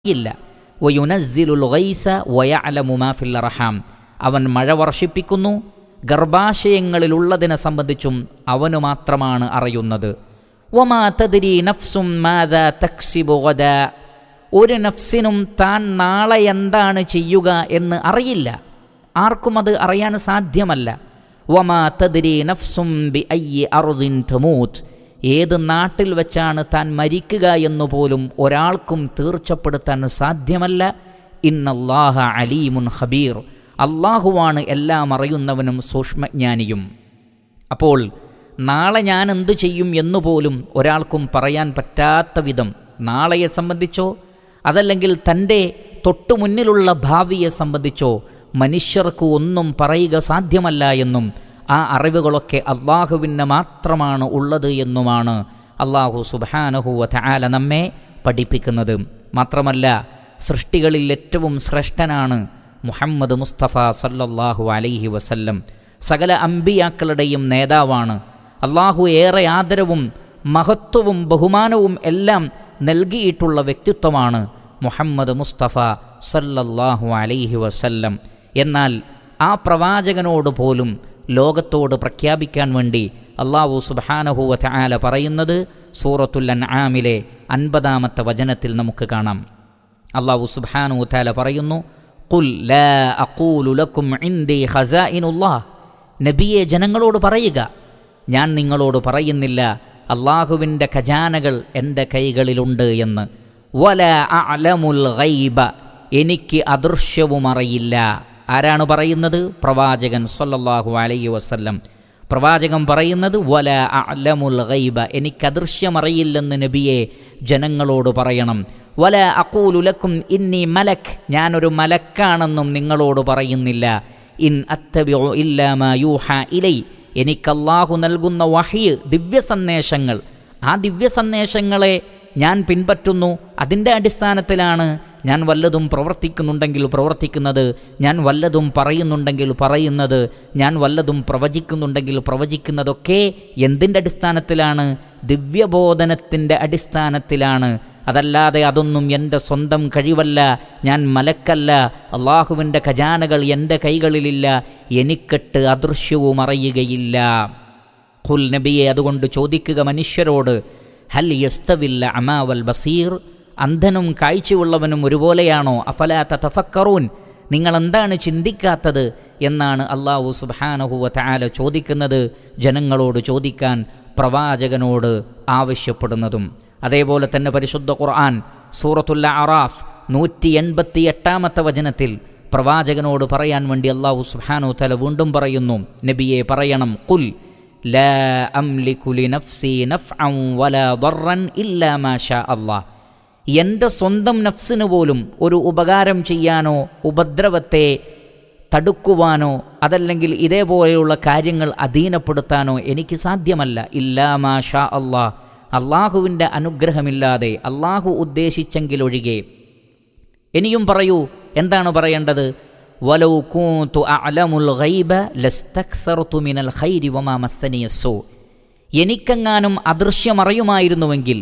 ഇല്ല വയുനസ്സിലുൽ ഗൈസ വയഅലമു മാ ഫിൽ അർഹാം അവൻ മഴ വർഷിപ്പിക്കുന്നു ഗർഭാശയങ്ങളിലുള്ളതിനെ സംബന്ധിച്ചും അവനു മാത്രമാണ് അറിയുന്നത് വമാ തദ്രി നഫ്സും മാദാ തക്സിബു ഗദാ ഒരു നഫ്സിനും താൻ നാളെ എന്താണ് ചെയ്യുക എന്ന് അറിയില്ല ആർക്കും അത് അറിയാൻ സാധ്യമല്ല വമാ തദ്രി നഫ്സും ബി അയ്യി അർദിൻ തമൂത്ത് ഏത് നാട്ടിൽ വെച്ചാണ് താൻ മരിക്കുക എന്നുപോലും ഒരാൾക്കും തീർച്ചപ്പെടുത്താൻ സാധ്യമല്ല ഇന്നല്ലാഹ അലീമുൻ ഖബീർ അള്ളാഹുവാണ് എല്ലാം അറിയുന്നവനും സൂക്ഷ്മജ്ഞാനിയും അപ്പോൾ നാളെ ഞാൻ എന്തു ചെയ്യും എന്നുപോലും ഒരാൾക്കും പറയാൻ പറ്റാത്ത വിധം നാളെയെ സംബന്ധിച്ചോ അതല്ലെങ്കിൽ തൻ്റെ തൊട്ടു മുന്നിലുള്ള ഭാവിയെ സംബന്ധിച്ചോ മനുഷ്യർക്ക് ഒന്നും പറയുക സാധ്യമല്ല എന്നും ആ അറിവുകളൊക്കെ അള്ളാഹുവിന് മാത്രമാണ് ഉള്ളത് എന്നുമാണ് അള്ളാഹു സുബാനഹുവ ആല നമ്മെ പഠിപ്പിക്കുന്നത് മാത്രമല്ല സൃഷ്ടികളിൽ ഏറ്റവും ശ്രേഷ്ഠനാണ് മുഹമ്മദ് മുസ്തഫ സല്ലല്ലാഹു അലൈഹി വസല്ലം സകല അമ്പിയാക്കളുടെയും നേതാവാണ് അള്ളാഹു ഏറെ ആദരവും മഹത്വവും ബഹുമാനവും എല്ലാം നൽകിയിട്ടുള്ള വ്യക്തിത്വമാണ് മുഹമ്മദ് മുസ്തഫ സല്ലല്ലാഹു അലൈഹി വസല്ലം എന്നാൽ ആ പ്രവാചകനോട് പോലും ലോകത്തോട് പ്രഖ്യാപിക്കാൻ വേണ്ടി അള്ളാഹു സുബാനഹുവ ആല പറയുന്നത് സൂറത്തുൽ അൻആമിലെ അൻപതാമത്തെ വചനത്തിൽ നമുക്ക് കാണാം അള്ളാഹു സുബാനു താല പറയുന്നു കുൽ ലാ അഖൂലു ലക്കും ഇൻദി ഖസാഇനുല്ലാഹ് നബിയെ ജനങ്ങളോട് പറയുക ഞാൻ നിങ്ങളോട് പറയുന്നില്ല അള്ളാഹുവിൻ്റെ ഖജാനകൾ എൻ്റെ കൈകളിലുണ്ട് എന്ന് വല അലമുൽ ഗൈബ എനിക്ക് അദൃശ്യവും അറിയില്ല ആരാണ് പറയുന്നത് പ്രവാചകൻ സല്ലല്ലാഹു അലൈഹി വസല്ലം പ്രവാചകൻ പറയുന്നത് വല അലമുൽ ഗൈബ എനിക്ക് അദൃശ്യമറിയില്ലെന്ന് നബിയെ ജനങ്ങളോട് പറയണം വല അക്കൂലുലക്കും ഇന്നി മലക് ഞാനൊരു മലക്കാണെന്നും നിങ്ങളോട് പറയുന്നില്ല ഇൻ അത്തബിഉ ഇല്ലാമ യൂഹ ഇലൈ എനിക്കല്ലാഹു നൽകുന്ന വഹിയ് ദിവ്യ സന്ദേശങ്ങൾ ആ ദിവ്യ സന്ദേശങ്ങളെ ഞാൻ പിൻപറ്റുന്നു അതിൻ്റെ അടിസ്ഥാനത്തിലാണ് ഞാൻ വല്ലതും പ്രവർത്തിക്കുന്നുണ്ടെങ്കിൽ പ്രവർത്തിക്കുന്നത് ഞാൻ വല്ലതും പറയുന്നുണ്ടെങ്കിൽ പറയുന്നത് ഞാൻ വല്ലതും പ്രവചിക്കുന്നുണ്ടെങ്കിൽ പ്രവചിക്കുന്നതൊക്കെ എന്തിൻ്റെ അടിസ്ഥാനത്തിലാണ് ദിവ്യബോധനത്തിൻ്റെ അടിസ്ഥാനത്തിലാണ് അതല്ലാതെ അതൊന്നും എൻ്റെ സ്വന്തം കഴിവല്ല ഞാൻ മലക്കല്ല അള്ളാഹുവിൻ്റെ ഖജാനകൾ എൻ്റെ കൈകളിലില്ല എനിക്കെട്ട് അദൃശ്യവും അറിയുകയില്ല ഖുൽ നബിയെ അതുകൊണ്ട് ചോദിക്കുക മനുഷ്യരോട് ഹൽ യസ്തവില്ല അമാവൽ ബസീർ അന്ധനും കാഴ്ചയുള്ളവനും ഒരുപോലെയാണോ അഫലാത്ത തഫക്കറൂൻ നിങ്ങൾ എന്താണ് ചിന്തിക്കാത്തത് എന്നാണ് അള്ളാഹു സുബാനഹുവ താല ചോദിക്കുന്നത് ജനങ്ങളോട് ചോദിക്കാൻ പ്രവാചകനോട് ആവശ്യപ്പെടുന്നതും അതേപോലെ തന്നെ പരിശുദ്ധ ഖുർആൻ സൂറത്തുല്ല അറാഫ് നൂറ്റി എൺപത്തി എട്ടാമത്തെ വചനത്തിൽ പ്രവാചകനോട് പറയാൻ വേണ്ടി അള്ളാഹു സുബാനു തല വീണ്ടും പറയുന്നു നബിയെ പറയണം കുൽ ലാ അംലികു ലിനഫ്സി നഫ്അൻ വലാ ദർറൻ ഇല്ലാ മാ ഷാ അല്ലാഹ് എൻ്റെ സ്വന്തം നഫ്സിന് പോലും ഒരു ഉപകാരം ചെയ്യാനോ ഉപദ്രവത്തെ തടുക്കുവാനോ അതല്ലെങ്കിൽ ഇതേപോലെയുള്ള കാര്യങ്ങൾ അധീനപ്പെടുത്താനോ എനിക്ക് സാധ്യമല്ല ഇല്ലാ മാ ഷാ അള്ളാഹ് അള്ളാഹുവിൻ്റെ അനുഗ്രഹമില്ലാതെ അള്ളാഹു ഉദ്ദേശിച്ചെങ്കിലൊഴികെ ഇനിയും പറയൂ എന്താണ് പറയേണ്ടത് വലൗ കൂന്തു അഅലമുൽ ഗൈബ ലസ്തക്സർതു മിനൽ ഖൈരി വമാ മസ്സനിയസ്സു എനിക്കെങ്ങാനും അദൃശ്യമറിയുമായിരുന്നുവെങ്കിൽ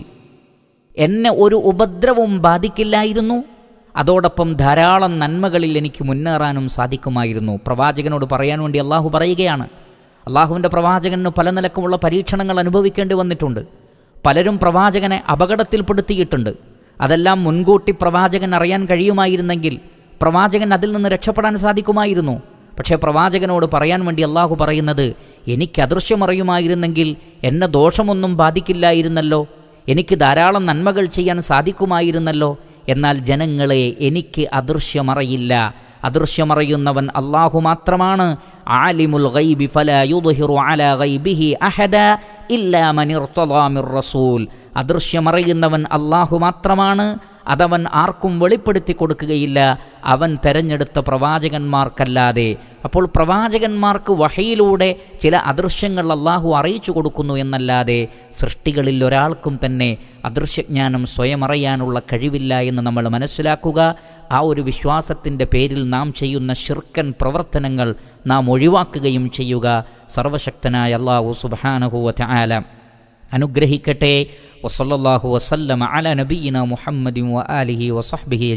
എന്നെ ഒരു ഉപദ്രവവും ബാധിക്കില്ലായിരുന്നു അതോടൊപ്പം ധാരാളം നന്മകളിൽ എനിക്ക് മുന്നേറാനും സാധിക്കുമായിരുന്നു പ്രവാചകനോട് പറയാൻ വേണ്ടി അള്ളാഹു പറയുകയാണ് അള്ളാഹുവിൻ്റെ പ്രവാചകന് പല നിലക്കുമുള്ള പരീക്ഷണങ്ങൾ അനുഭവിക്കേണ്ടി വന്നിട്ടുണ്ട് പലരും പ്രവാചകനെ അപകടത്തിൽപ്പെടുത്തിയിട്ടുണ്ട് അതെല്ലാം മുൻകൂട്ടി പ്രവാചകൻ അറിയാൻ കഴിയുമായിരുന്നെങ്കിൽ പ്രവാചകൻ അതിൽ നിന്ന് രക്ഷപ്പെടാൻ സാധിക്കുമായിരുന്നു പക്ഷേ പ്രവാചകനോട് പറയാൻ വേണ്ടി അള്ളാഹു പറയുന്നത് എനിക്ക് അദൃശ്യമറിയുമായിരുന്നെങ്കിൽ എന്നെ ദോഷമൊന്നും ബാധിക്കില്ലായിരുന്നല്ലോ എനിക്ക് ധാരാളം നന്മകൾ ചെയ്യാൻ സാധിക്കുമായിരുന്നല്ലോ എന്നാൽ ജനങ്ങളെ എനിക്ക് അദൃശ്യമറിയില്ല അദൃശ്യമറിയുന്നവൻ അള്ളാഹു മാത്രമാണ് ആലിമുൽ ഗൈബി ഫല യുദ്ഹിറു അല ഗൈബിഹി അഹദ ഇല്ലാ മൻ ഇർതദാ മിർ റസൂൽ അദൃശ്യമറിയുന്നവൻ അള്ളാഹു മാത്രമാണ് അതവൻ ആർക്കും വെളിപ്പെടുത്തി കൊടുക്കുകയില്ല അവൻ തെരഞ്ഞെടുത്ത പ്രവാചകന്മാർക്കല്ലാതെ അപ്പോൾ പ്രവാചകന്മാർക്ക് വഹയിലൂടെ ചില അദൃശ്യങ്ങൾ അള്ളാഹു അറിയിച്ചു കൊടുക്കുന്നു എന്നല്ലാതെ സൃഷ്ടികളിൽ ഒരാൾക്കും തന്നെ അദൃശ്യജ്ഞാനം സ്വയം അറിയാനുള്ള കഴിവില്ല എന്ന് നമ്മൾ മനസ്സിലാക്കുക ആ ഒരു വിശ്വാസത്തിൻ്റെ പേരിൽ നാം ചെയ്യുന്ന ഷിർക്കൻ പ്രവർത്തനങ്ങൾ നാം ഒഴിവാക്കുകയും ചെയ്യുക സർവശക്തനായ അള്ളാഹു സുബാനഹുവ ആല അനുഗ്രഹിക്കട്ടെ വസല്ലല്ലാഹു വസല്ലമ അല നബീന മുഹമ്മദിൻ വ ആലിഹി വസഹ്ബിഹി